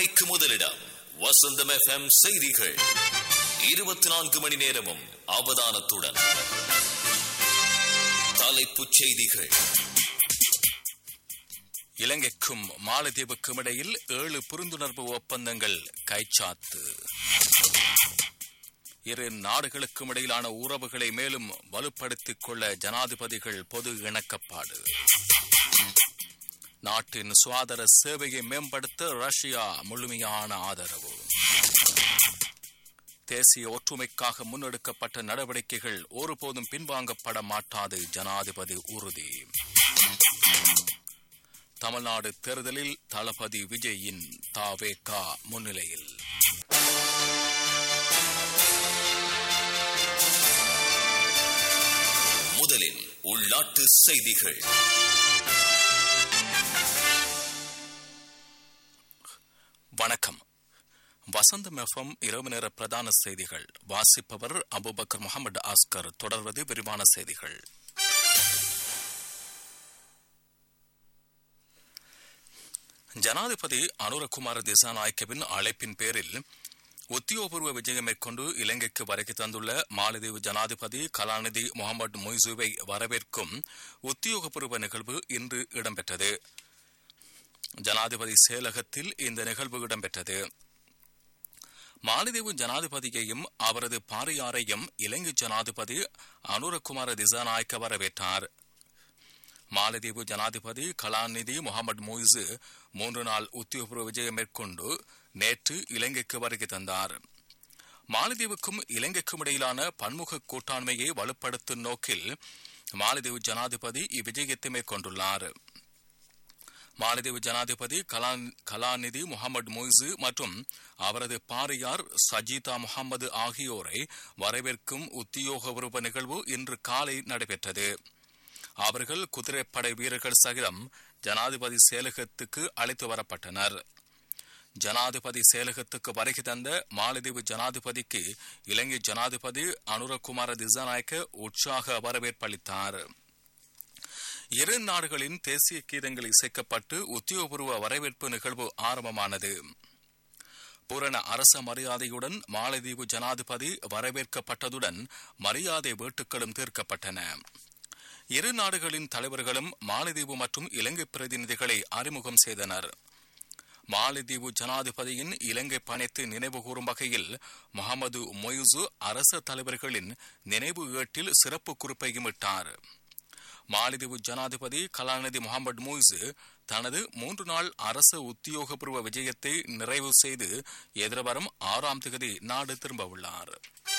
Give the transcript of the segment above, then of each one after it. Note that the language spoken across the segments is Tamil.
மணிக்கு முதலிடம் வசந்தம் எஃப்எம் செய்திகள் இருபத்தி நான்கு மணி நேரமும் அவதானத்துடன் தலைப்புச் செய்திகள் இலங்கைக்கும் மாலத்தீவுக்கும் இடையில் ஏழு புரிந்துணர்வு ஒப்பந்தங்கள் கைச்சாத்து இரு நாடுகளுக்கும் இடையிலான உறவுகளை மேலும் வலுப்படுத்திக் கொள்ள ஜனாதிபதிகள் பொது இணக்கப்பாடு நாட்டின் சுகாதார சேவையை மேம்படுத்த ரஷ்யா முழுமையான ஆதரவு தேசிய ஒற்றுமைக்காக முன்னெடுக்கப்பட்ட நடவடிக்கைகள் ஒருபோதும் பின்வாங்கப்பட மாட்டாது ஜனாதிபதி உறுதி தமிழ்நாடு தேர்தலில் தளபதி விஜயின் தாவேகா முன்னிலையில் முதலில் உள்நாட்டு செய்திகள் வணக்கம் வசந்தம் எஃப்எம் இரவு நேர பிரதான செய்திகள் வாசிப்பவர் அபுபக்கர் முகமது ஆஸ்கர் தொடர்வது விரிவான செய்திகள் ஜனாதிபதி அனுரகுமார திசாநாயக்கவின் அழைப்பின் பேரில் உத்தியோகபூர்வ விஜயம் மேற்கொண்டு இலங்கைக்கு வருகை தந்துள்ள மாலத்தீவு ஜனாதிபதி கலாநிதி முகமது மொய்சூவை வரவேற்கும் உத்தியோகபூர்வ நிகழ்வு இன்று இடம்பெற்றது ஜனாதிபதி செயலகத்தில் இந்த நிகழ்வு இடம்பெற்றது மாலத்தீவு ஜனாதிபதியையும் அவரது பாரியாரையும் இலங்கை ஜனாதிபதி அனுரகுமார திசாநாயக்க வரவேற்றார் மாலத்தீவு ஜனாதிபதி கலாநிதி முகமது மொய்சு மூன்று நாள் உத்தியோகபூர்வ விஜயம் மேற்கொண்டு நேற்று இலங்கைக்கு வருகை தந்தார் மாலத்தீவுக்கும் இலங்கைக்கும் இடையிலான பன்முக கூட்டாண்மையை வலுப்படுத்தும் நோக்கில் மாலத்தீவு ஜனாதிபதி இவ்விஜயத்தை மேற்கொண்டுள்ளார் மாலத்தீவு ஜனாதிபதி கலாநிதி முகமது மொய்சு மற்றும் அவரது பாரியார் சஜிதா முகமது ஆகியோரை வரவேற்கும் உத்தியோகபூர்வ நிகழ்வு இன்று காலை நடைபெற்றது அவர்கள் குதிரைப்படை வீரர்கள் சகிதம் ஜனாதிபதி செயலகத்துக்கு அழைத்து வரப்பட்டனர் ஜனாதிபதி செயலகத்துக்கு வருகை தந்த மாலத்தீவு ஜனாதிபதிக்கு இலங்கை ஜனாதிபதி அனுரகுமார திசாநாயக்க உற்சாக வரவேற்பளித்தார் இரு நாடுகளின் தேசிய கீதங்கள் இசைக்கப்பட்டு உத்தியோகபூர்வ வரவேற்பு நிகழ்வு ஆரம்பமானது பூரண அரச மரியாதையுடன் மாலத்தீவு ஜனாதிபதி வரவேற்கப்பட்டதுடன் மரியாதை வேட்டுகளும் தீர்க்கப்பட்டன இரு நாடுகளின் தலைவர்களும் மாலத்தீவு மற்றும் இலங்கை பிரதிநிதிகளை அறிமுகம் செய்தனர் மாலத்தீவு ஜனாதிபதியின் இலங்கை பணித்து நினைவு கூறும் வகையில் முகமது மொய்சு அரச தலைவர்களின் நினைவு ஏட்டில் சிறப்பு குறிப்பையும் இட்டார் மாலத்தீவு ஜனாதிபதி கலாநிதி முகமது மொய்சு தனது மூன்று நாள் அரச உத்தியோகபூர்வ விஜயத்தை நிறைவு செய்து எதிர்வரும் ஆறாம் தேதி நாடு திரும்பவுள்ளார்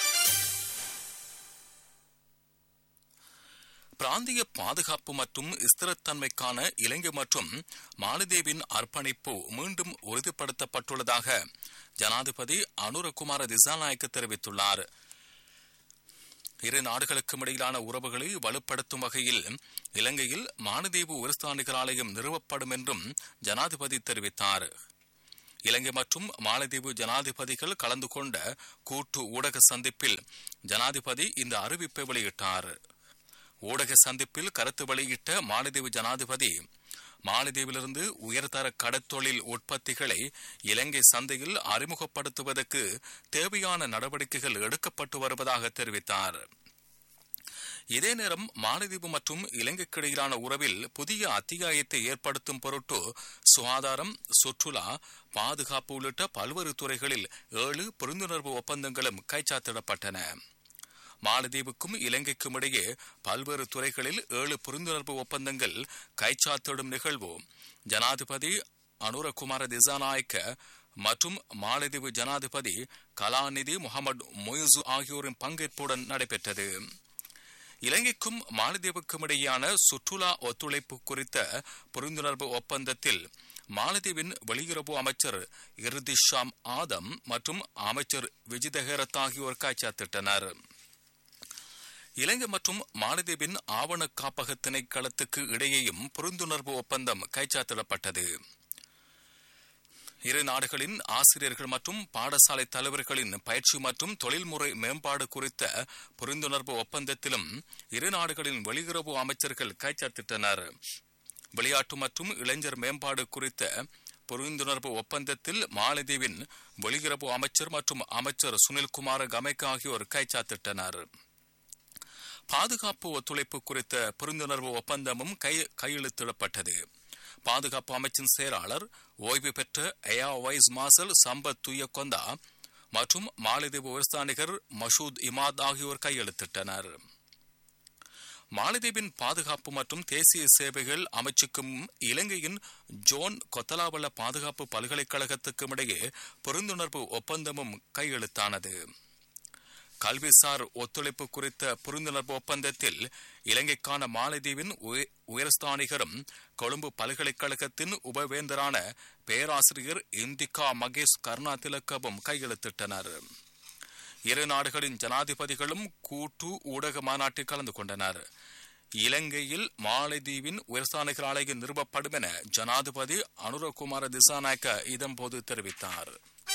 பிராந்திய பாதுகாப்பு மற்றும் ஸ்திரத்தன்மைக்கான இலங்கை மற்றும் மாலத்தீவின் அர்ப்பணிப்பு மீண்டும் உறுதிப்படுத்தப்பட்டுள்ளதாக ஜனாதிபதி அனுரகுமார திசாநாயக்க தெரிவித்துள்ளார் இரு நாடுகளுக்கும் இடையிலான உறவுகளை வலுப்படுத்தும் வகையில் இலங்கையில் மாலத்தீவு உயர்ஸ்தானிகர் ஆலயம் நிறுவப்படும் என்றும் ஜனாதிபதி தெரிவித்தார் இலங்கை மற்றும் மாலத்தீவு ஜனாதிபதிகள் கலந்து கொண்ட கூட்டு ஊடக சந்திப்பில் ஜனாதிபதி இந்த அறிவிப்பை வெளியிட்டார் ஊடக சந்திப்பில் கருத்து வெளியிட்ட மாலத்தீவு ஜனாதிபதி மாலத்தீவிலிருந்து உயர்தர கடத்தொழில் உற்பத்திகளை இலங்கை சந்தையில் அறிமுகப்படுத்துவதற்கு தேவையான நடவடிக்கைகள் எடுக்கப்பட்டு வருவதாக தெரிவித்தார் இதே நேரம் மாலத்தீவு மற்றும் இலங்கைக்கு இடையிலான உறவில் புதிய அத்தியாயத்தை ஏற்படுத்தும் பொருட்டு சுகாதாரம் சுற்றுலா பாதுகாப்பு உள்ளிட்ட பல்வேறு துறைகளில் ஏழு புரிந்துணர்வு ஒப்பந்தங்களும் கைச்சாத்திடப்பட்டன மாலத்தீவுக்கும் இலங்கைக்கும் இடையே பல்வேறு துறைகளில் ஏழு புரிந்துணர்வு ஒப்பந்தங்கள் கைச்சாத்திடும் நிகழ்வு ஜனாதிபதி அனுரகுமார திசாநாயக்க மற்றும் மாலத்தீவு ஜனாதிபதி கலாநிதி முகமது மொய்சு ஆகியோரின் பங்கேற்புடன் நடைபெற்றது இலங்கைக்கும் மாலத்தீவுக்கும் இடையேயான சுற்றுலா ஒத்துழைப்பு குறித்த புரிந்துணர்வு ஒப்பந்தத்தில் மாலத்தீவின் வெளியுறவு அமைச்சர் இர்திஷாம் ஆதம் மற்றும் அமைச்சர் விஜிதஹேரத் ஆகியோர் கைச்சாத்திட்டனர் இலங்கை மற்றும் மாலத்தீவின் ஆவண காப்பக திணைக்களத்துக்கு இடையேயும் புரிந்துணர்வு ஒப்பந்தம் கைச்சாத்திடப்பட்டது இரு நாடுகளின் ஆசிரியர்கள் மற்றும் பாடசாலை தலைவர்களின் பயிற்சி மற்றும் தொழில்முறை மேம்பாடு குறித்த புரிந்துணர்வு ஒப்பந்தத்திலும் இரு நாடுகளின் வெளியுறவு அமைச்சர்கள் கைச்சாத்திட்டனர் விளையாட்டு மற்றும் இளைஞர் மேம்பாடு குறித்த புரிந்துணர்வு ஒப்பந்தத்தில் மாலத்தீவின் வெளியுறவு அமைச்சர் மற்றும் அமைச்சர் சுனில்குமார் கமைக் ஆகியோர் கைச்சாத்திட்டனர் பாதுகாப்பு ஒத்துழைப்பு குறித்த புரிந்துணர்வு ஒப்பந்தமும் கை கையெழுத்திடப்பட்டது பாதுகாப்பு அமைச்சின் செயலாளர் ஓய்வு பெற்ற ஏயா வைஸ் மார்சல் சம்பத் துயக்கொந்தா மற்றும் மாலத்தீவு உயர்ஸ்தானிகர் மஷூத் இமாத் ஆகியோர் கையெழுத்திட்டனர் மாலத்தீவின் பாதுகாப்பு மற்றும் தேசிய சேவைகள் அமைச்சுக்கும் இலங்கையின் ஜோன் கொத்தலாவல பாதுகாப்பு பல்கலைக்கழகத்துக்கும் இடையே புரிந்துணர்வு ஒப்பந்தமும் கையெழுத்தானது கல்விசார் ஒத்துழைப்பு குறித்த புரிந்துணர்வு ஒப்பந்தத்தில் இலங்கைக்கான மாலத்தீவின் உயர்ஸ்தானிகரும் கொழும்பு பல்கலைக்கழகத்தின் உபவேந்தரான பேராசிரியர் இந்திகா மகேஷ் கருணாதிலக்கவும் கையெழுத்திட்டனர் இரு நாடுகளின் ஜனாதிபதிகளும் கூட்டு ஊடக மாநாட்டில் கலந்து கொண்டனர் இலங்கையில் மாலத்தீவின் உயர்ஸ்தானிகர் ஆலயம் நிறுவப்படும் என ஜனாதிபதி அனுரகுமார திசாநாயக்க இதன்போது தெரிவித்தார்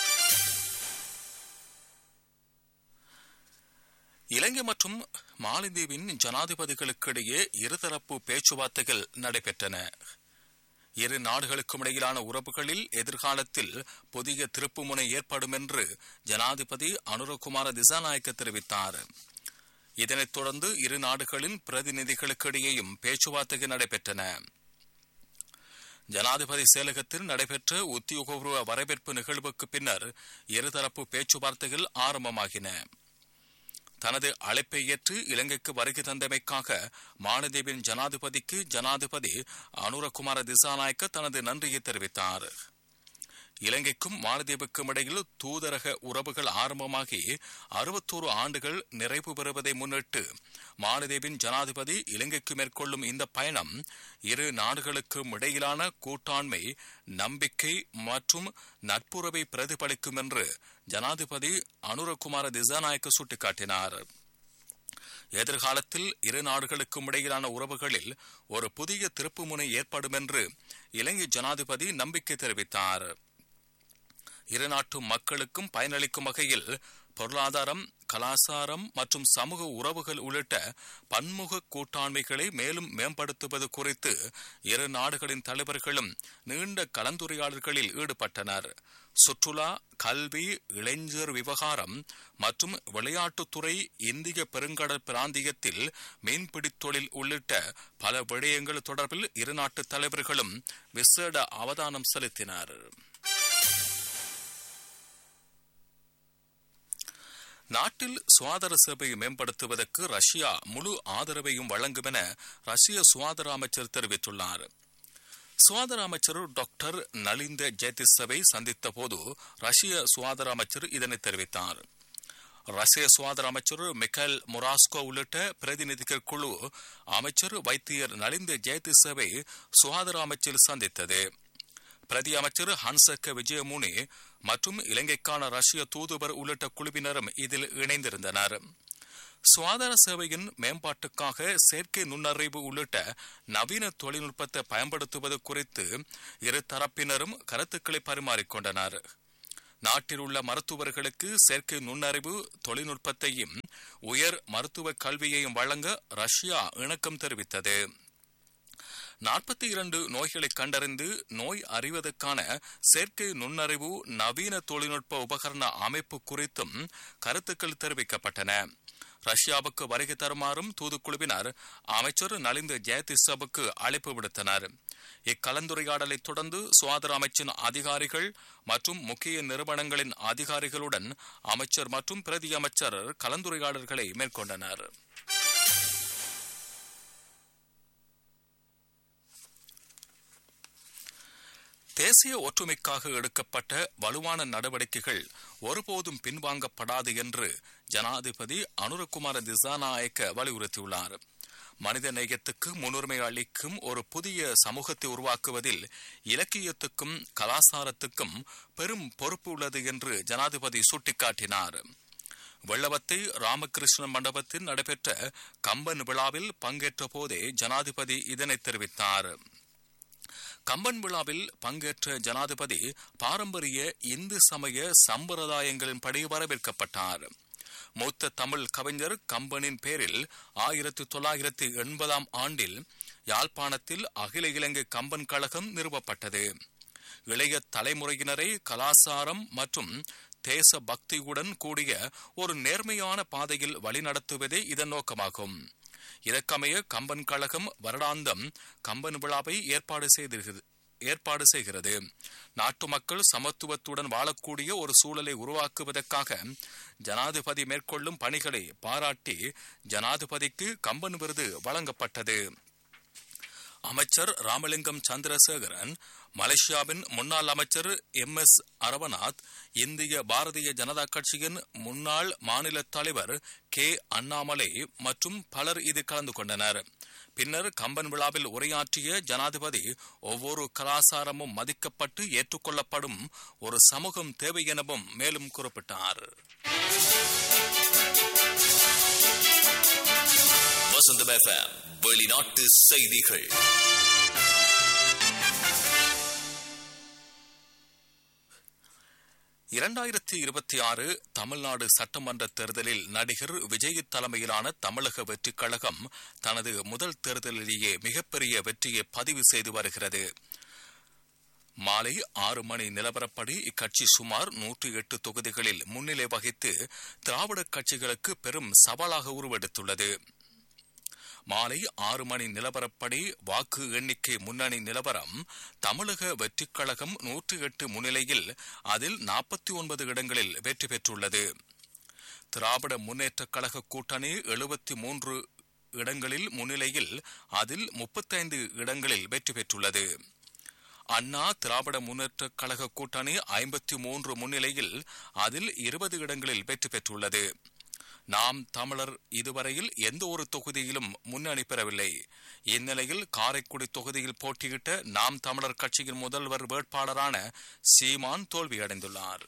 இலங்கை மற்றும் மாலத்தீவின் ஜனாதிபதிகளுக்கிடையே இருதரப்பு பேச்சுவார்த்தைகள் நடைபெற்றன இரு நாடுகளுக்கும் இடையிலான உறவுகளில் எதிர்காலத்தில் புதிய திருப்புமுனை ஏற்படும் என்று ஜனாதிபதி அனுரகுமார திசாநாயக்க தெரிவித்தார் இதனைத் தொடர்ந்து இரு நாடுகளின் பிரதிநிதிகளுக்கிடையேயும் பேச்சுவார்த்தைகள் நடைபெற்றன ஜனாதிபதி செயலகத்தில் நடைபெற்ற உத்தியோகபூர்வ வரவேற்பு நிகழ்வுக்கு பின்னர் இருதரப்பு பேச்சுவார்த்தைகள் ஆரம்பமாகின தனது அழைப்பை ஏற்று இலங்கைக்கு வருகை தந்தமைக்காக மாலத்தீவின் ஜனாதிபதிக்கு ஜனாதிபதி அனுரகுமார திசாநாயக்க தனது நன்றியை தெரிவித்தார் இலங்கைக்கும் மாலத்தீவுக்கும் இடையில் தூதரக உறவுகள் ஆரம்பமாகி அறுபத்தோரு ஆண்டுகள் நிறைவு பெறுவதை முன்னிட்டு மாலத்தீவின் ஜனாதிபதி இலங்கைக்கு மேற்கொள்ளும் இந்த பயணம் இரு நாடுகளுக்கும் இடையிலான கூட்டாண்மை நம்பிக்கை மற்றும் நட்புறவை பிரதிபலிக்கும் என்று ஜனாதிபதி அனுரகுமார திசாநாயக்க சுட்டிக்காட்டினார் எதிர்காலத்தில் இரு நாடுகளுக்கும் இடையிலான உறவுகளில் ஒரு புதிய திருப்புமுனை ஏற்படும் என்று இலங்கை ஜனாதிபதி நம்பிக்கை தெரிவித்தார் இரு நாட்டு மக்களுக்கும் பயனளிக்கும் வகையில் பொருளாதாரம் கலாச்சாரம் மற்றும் சமூக உறவுகள் உள்ளிட்ட பன்முக கூட்டாண்மைகளை மேலும் மேம்படுத்துவது குறித்து இரு நாடுகளின் தலைவர்களும் நீண்ட கலந்துரையாடல்களில் ஈடுபட்டனர் சுற்றுலா கல்வி இளைஞர் விவகாரம் மற்றும் விளையாட்டுத்துறை இந்திய பெருங்கடல் பிராந்தியத்தில் மீன்பிடித் தொழில் உள்ளிட்ட பல விடயங்கள் தொடர்பில் இரு நாட்டு தலைவர்களும் விசேட அவதானம் செலுத்தினர் நாட்டில் சுகாதார சேவையை மேம்படுத்துவதற்கு ரஷ்யா முழு ஆதரவையும் வழங்கும் என ரஷ்ய சுகாதார அமைச்சர் தெரிவித்துள்ளார் சுகாதார அமைச்சர் டாக்டர் நலிந்த ஜெயதிசவை சந்தித்த போது ரஷ்ய சுகாதார அமைச்சர் இதனை தெரிவித்தார் ரஷ்ய சுகாதார அமைச்சர் மிக்கேல் மொராஸ்கோ உள்ளிட்ட பிரதிநிதிகள் குழு அமைச்சர் வைத்தியர் நலிந்த ஜெயதிசவை சுகாதார அமைச்சில் சந்தித்தது பிரதி அமைச்சர் ஹன்சக்க விஜயமுனி மற்றும் இலங்கைக்கான ரஷ்ய தூதுவர் உள்ளிட்ட குழுவினரும் இதில் இணைந்திருந்தனர் சுகாதார சேவையின் மேம்பாட்டுக்காக செயற்கை நுண்ணறிவு உள்ளிட்ட நவீன தொழில்நுட்பத்தை பயன்படுத்துவது குறித்து இரு தரப்பினரும் கருத்துக்களை பரிமாறிக்கொண்டனர் நாட்டில் உள்ள மருத்துவர்களுக்கு செயற்கை நுண்ணறிவு தொழில்நுட்பத்தையும் உயர் மருத்துவ கல்வியையும் வழங்க ரஷ்யா இணக்கம் தெரிவித்தது நாற்பத்தி இரண்டு நோய்களை கண்டறிந்து நோய் அறிவதற்கான செயற்கை நுண்ணறிவு நவீன தொழில்நுட்ப உபகரண அமைப்பு குறித்தும் கருத்துக்கள் தெரிவிக்கப்பட்டன ரஷ்யாவுக்கு வருகை தருமாறும் தூதுக்குழுவினர் அமைச்சர் நலிந்த ஜெயதிசவுக்கு அழைப்பு விடுத்தனர் இக்கலந்துரையாடலை தொடர்ந்து சுகாதார அமைச்சின் அதிகாரிகள் மற்றும் முக்கிய நிறுவனங்களின் அதிகாரிகளுடன் அமைச்சர் மற்றும் பிரதி அமைச்சர் கலந்துரையாடல்களை மேற்கொண்டனர் தேசிய ஒற்றுமைக்காக எடுக்கப்பட்ட வலுவான நடவடிக்கைகள் ஒருபோதும் பின்வாங்கப்படாது என்று ஜனாதிபதி அனுரகுமார திசாநாயக்க வலியுறுத்தியுள்ளார் மனித நேயத்துக்கு முன்னுரிமை அளிக்கும் ஒரு புதிய சமூகத்தை உருவாக்குவதில் இலக்கியத்துக்கும் கலாச்சாரத்துக்கும் பெரும் பொறுப்பு உள்ளது என்று ஜனாதிபதி சுட்டிக்காட்டினார் வெள்ளவத்தை ராமகிருஷ்ண மண்டபத்தில் நடைபெற்ற கம்பன் விழாவில் பங்கேற்ற போதே ஜனாதிபதி இதனை தெரிவித்தார் கம்பன் விழாவில் பங்கேற்ற ஜனாதிபதி பாரம்பரிய இந்து சமய சம்பிரதாயங்களின்படி வரவேற்கப்பட்டார் மூத்த தமிழ் கவிஞர் கம்பனின் பேரில் ஆயிரத்தி தொள்ளாயிரத்தி எண்பதாம் ஆண்டில் யாழ்ப்பாணத்தில் அகில இலங்கை கம்பன் கழகம் நிறுவப்பட்டது இளைய தலைமுறையினரை கலாசாரம் மற்றும் தேச பக்தியுடன் கூடிய ஒரு நேர்மையான பாதையில் வழிநடத்துவதே இதன் நோக்கமாகும் இதற்கமைய கம்பன் கழகம் வருடாந்தம் கம்பன் விழாவை ஏற்பாடு செய்திருக்கிறது ஏற்பாடு செய்கிறது நாட்டு மக்கள் சமத்துவத்துடன் வாழக்கூடிய ஒரு சூழலை உருவாக்குவதற்காக ஜனாதிபதி மேற்கொள்ளும் பணிகளை பாராட்டி ஜனாதிபதிக்கு கம்பன் விருது வழங்கப்பட்டது அமைச்சர் ராமலிங்கம் சந்திரசேகரன் மலேசியாவின் முன்னாள் அமைச்சர் எம் எஸ் அரவநாத் இந்திய பாரதிய ஜனதா கட்சியின் முன்னாள் மாநில தலைவர் கே அண்ணாமலை மற்றும் பலர் இதில் கலந்து கொண்டனர் பின்னர் கம்பன் விழாவில் உரையாற்றிய ஜனாதிபதி ஒவ்வொரு கலாசாரமும் மதிக்கப்பட்டு ஏற்றுக்கொள்ளப்படும் ஒரு சமூகம் தேவை எனவும் மேலும் குறிப்பிட்டார் வசந்தம் எஃப்எம் வெளிநாட்டு செய்திகள் இரண்டாயிரத்தி இருபத்தி ஆறு தமிழ்நாடு சட்டமன்ற தேர்தலில் நடிகர் விஜய் தலைமையிலான தமிழக வெற்றிக் கழகம் தனது முதல் தேர்தலிலேயே மிகப்பெரிய வெற்றியை பதிவு செய்து வருகிறது மாலை ஆறு மணி நிலவரப்படி இக்கட்சி சுமார் நூற்றி எட்டு தொகுதிகளில் முன்னிலை வகித்து திராவிட கட்சிகளுக்கு பெரும் சவாலாக உருவெடுத்துள்ளது மாலை ஆறு மணி நிலவரப்படி வாக்கு எண்ணிக்கை முன்னணி நிலவரம் தமிழக வெற்றிக் கழகம் நூற்றி எட்டு முன்னிலையில் அதில் நாற்பத்தி ஒன்பது இடங்களில் வெற்றி பெற்றுள்ளது திராவிட முன்னேற்றக் கழக கூட்டணி எழுபத்தி மூன்று இடங்களில் முன்னிலையில் அதில் முப்பத்தைந்து இடங்களில் வெற்றி பெற்றுள்ளது அண்ணா திராவிட முன்னேற்றக் கழக கூட்டணி ஐம்பத்தி மூன்று முன்னிலையில் அதில் இருபது இடங்களில் வெற்றி பெற்றுள்ளது நாம் தமிழர் இதுவரையில் எந்த ஒரு தொகுதியிலும் முன்னணி பெறவில்லை இந்நிலையில் காரைக்குடி தொகுதியில் போட்டியிட்ட நாம் தமிழர் கட்சியின் முதல்வர் வேட்பாளரான சீமான் தோல்வியடைந்துள்ளார்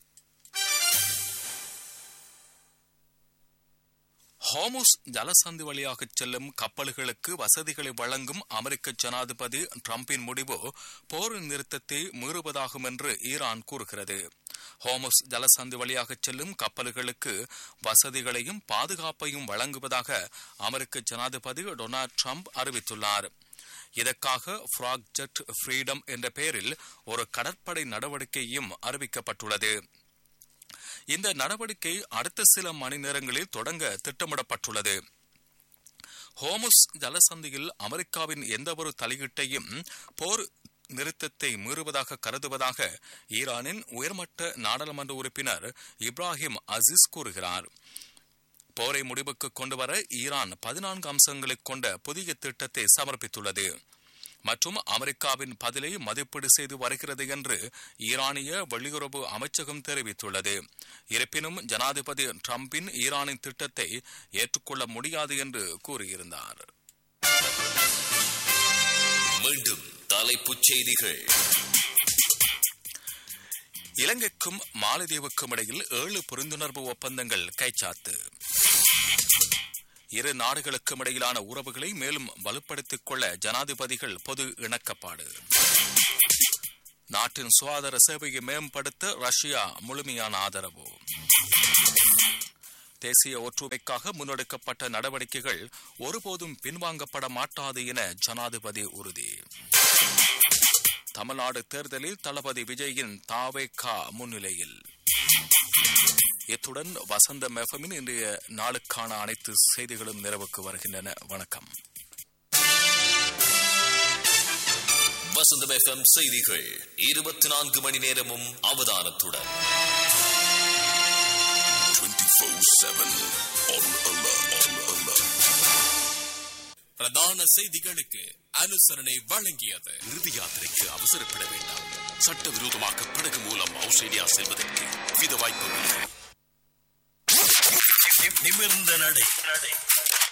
ஹோமுஸ் ஜலசந்தி வழியாக செல்லும் கப்பல்களுக்கு வசதிகளை வழங்கும் அமெரிக்க ஜனாதிபதி டிரம்பின் முடிவு போர் நிறுத்தத்தை மீறுவதாகும் என்று ஈரான் கூறுகிறது ஹோமுஸ் ஜலசந்தி வழியாக செல்லும் கப்பல்களுக்கு வசதிகளையும் பாதுகாப்பையும் வழங்குவதாக அமெரிக்க ஜனாதிபதி டொனால்ட் ட்ரம்ப் அறிவித்துள்ளார் இதற்காக ஃப்ராக் ஜெட் ஃப்ரீடம் என்ற பெயரில் ஒரு கடற்படை நடவடிக்கையும் அறிவிக்கப்பட்டுள்ளது இந்த நடவடிக்கை அடுத்த சில மணி நேரங்களில் தொடங்க திட்டமிடப்பட்டுள்ளது ஹோமுஸ் ஜலசந்தியில் அமெரிக்காவின் எந்தவொரு தலையீட்டையும் போர் நிறுத்தத்தை மீறுவதாக கருதுவதாக ஈரானின் உயர்மட்ட நாடாளுமன்ற உறுப்பினர் இப்ராஹிம் அசிஸ் கூறுகிறார் போரை முடிவுக்கு கொண்டுவர ஈரான் பதினான்கு அம்சங்களை கொண்ட புதிய திட்டத்தை சமர்ப்பித்துள்ளது மற்றும் அமெரிக்காவின் பதிலை மதிப்பீடு செய்து வருகிறது என்று ஈரானிய வெளியுறவு அமைச்சகம் தெரிவித்துள்ளது இருப்பினும் ஜனாதிபதி டிரம்பின் ஈரானின் திட்டத்தை ஏற்றுக்கொள்ள முடியாது என்று கூறியிருந்தார் மீண்டும் தலைப்புச் செய்திகள் இலங்கைக்கும் மாலத்தீவுக்கும் இடையில் ஏழு புரிந்துணர்வு ஒப்பந்தங்கள் கைச்சாத்து இரு நாடுகளுக்கும் இடையிலான உறவுகளை மேலும் வலுப்படுத்திக் கொள்ள ஜனாதிபதிகள் பொது இணக்கப்பாடு நாட்டின் சுகாதார சேவையை மேம்படுத்த ரஷ்யா முழுமையான ஆதரவு தேசிய ஒற்றுமைக்காக முன்னெடுக்கப்பட்ட நடவடிக்கைகள் ஒருபோதும் பின்வாங்கப்பட மாட்டாது என ஜனாதிபதி உறுதி தமிழ்நாடு தேர்தலில் தளபதி விஜயின் தாவேகா முன்னிலையில் இத்துடன் வசந்த மெஃபமின் இன்றைய நாளுக்கான அனைத்து செய்திகளும் நிறைவுக்கு வருகின்றன வணக்கம் வசந்தம் எஃப்எம் செய்திகள் இருபத்தி நான்கு மணி நேரமும் அவதானத்துடன் பிரதான செய்திகளுக்கு அனுசரணை வழங்கியது இறுதி யாத்திரைக்கு அவசரப்பட வேண்டாம் சட்டவிரோதமாக படகு மூலம் ஆஸ்திரேலியா செல்வதற்கு வித வாய்ப்புகள் நிமிர்ந்த நடை